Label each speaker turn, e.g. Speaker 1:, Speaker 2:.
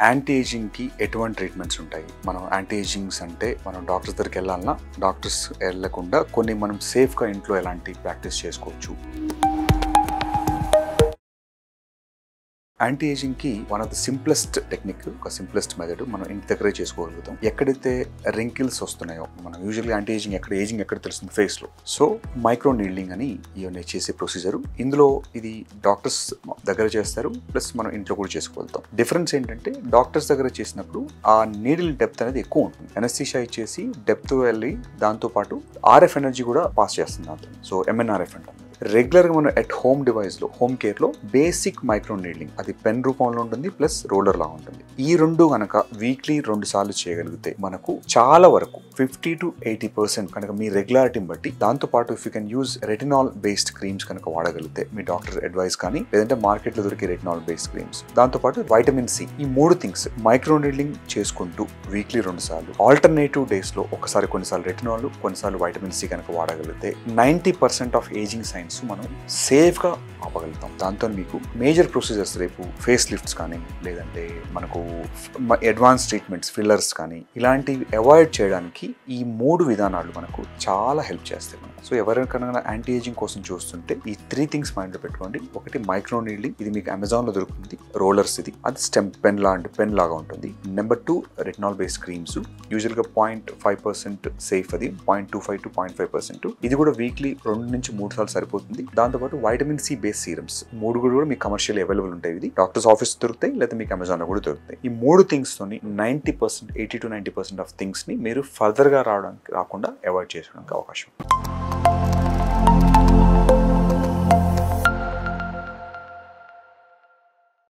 Speaker 1: anti ఏజింగ్కి ఎటువంటి treatments ఉంటాయి మనం యాంటీ ఏజింగ్స్ అంటే మనం డాక్టర్స్ దగ్గరికి వెళ్ళాలన్నా డాక్టర్స్ వెళ్ళకుండా కొన్ని మనం సేఫ్గా ఇంట్లో ఎలాంటి ప్రాక్టీస్ చేసుకోవచ్చు యాంటీ ఏజింగ్కి one of the simplest technique ఒక సింప్లెస్ట్ మెథడ్ మనం ఇంటి దగ్గరే చేసుకోగలుగుతాం ఎక్కడైతే రింకిల్స్ వస్తున్నాయో మనం యూజువల్గా యాంటీ ఏజింగ్ ఎక్కడ ఏజింగ్ ఎక్కడ తెలుస్తుంది ఫేస్లో సో మైక్రో నీడ్లింగ్ అని ఇవన్నీ చేసే ప్రొసీజర్ ఇందులో ఇది డాక్టర్స్ దగ్గర చేస్తారు ప్లస్ మనం ఇంట్లో కూడా చేసుకోగలుగుతాం డిఫరెన్స్ ఏంటంటే డాక్టర్స్ దగ్గర చేసినప్పుడు ఆ నీడిల్ డెప్త్ అనేది ఎక్కువ ఉంటుంది ఎనస్థీషియా ఇచ్చేసి డెప్త్ వెళ్ళి దాంతోపాటు ఆర్ఎఫ్ ఎనర్జీ కూడా పాస్ చేస్తుంది దాంతో సో ఎంఎన్ఆర్ఎఫ్ అంటాం రెగ్యులర్గా మనం ఎట్ హోమ్ డివైస్లో హోమ్ కేర్లో బేసిక్ మైక్రో నీడ్లింగ్ అది పెన్ రూపంలో ఉంటుంది ప్లస్ రోలర్ లా ఉంటుంది ఈ రెండు కనుక వీక్లీ రెండు సార్లు చేయగలిగితే మనకు చాలా వరకు ఫిఫ్టీ టు ఎయిటీ పర్సెంట్ కనుక మీ రెగ్యులారిటీని బట్టి దాంతోపాటు if you can use retinol based creams కనుక వాడగలిగితే మీ డాక్టర్ అడ్వైస్ కానీ లేదంటే మార్కెట్లో దొరికే రెటినాల్ బేస్డ్ క్రీమ్స్ దాంతోపాటు వైటమిన్ సి ఈ మూడు థింగ్స్ మైక్రో నీడ్లింగ్ చేసుకుంటూ వీక్లీ రెండు సార్లు ఆల్టర్నేటివ్ డేస్లో ఒకసారి కొన్నిసార్లు రెటినాల్ కొన్నిసార్లు వైటమిన్ సి కనుక వాడగలిగితే ninety percent of aging signs మనం సేఫ్గా ఆపగలుగుతాం దాంతో మీకు మేజర్ ప్రొసీజర్స్ రేపు ఫేస్ లిఫ్ట్స్ కానీ లేదంటే మనకు అడ్వాన్స్ ట్రీట్మెంట్స్ ఫిల్లర్స్ కానీ ఇలాంటివి అవాయిడ్ చేయడానికి ఈ మూడు విధానాలు మనకు చాలా హెల్ప్ చేస్తాయి మనకు సో ఎవరికైనా యాంటీ ఏజింగ్ కోసం చూస్తుంటే ఈ త్రీ థింగ్స్ మైండ్లో పెట్టుకోండి ఒకటి మైక్రో నీడ్లింగ్ ఇది మీకు అమెజాన్లో దొరుకుతుంది రోలర్స్ ఇది అది స్టెమ్ పెన్ లాంటి పెన్ లాగా ఉంటుంది number two retinol based creams యూజువల్గా పాయింట్ ఫైవ్ పర్సెంట్ సేఫ్ అది point two five to point five percent ఇది కూడా వీక్లీ రెండు నుంచి మూడు సార్లు సరిపోతుంది దాంతోపాటు వైటమిన్ సి బేస్ సీరమ్స్ మూడు కూడా మీకు కమర్షియల్ అవైలబుల్ ఉంటాయి ఇది డాక్టర్స్ ఆఫీస్ దొరుకుతాయి లేదా మీకు అమెజాన్లో కూడా దొరుకుతాయి ఈ మూడు థింగ్స్ తోని ninety percent eighty to ninety percent of things ని మీరు ఫర్దర్ గా రావడానికి రాకుండా అవాయిడ్ చేసుకోవడానికి అవకాశం ఉంది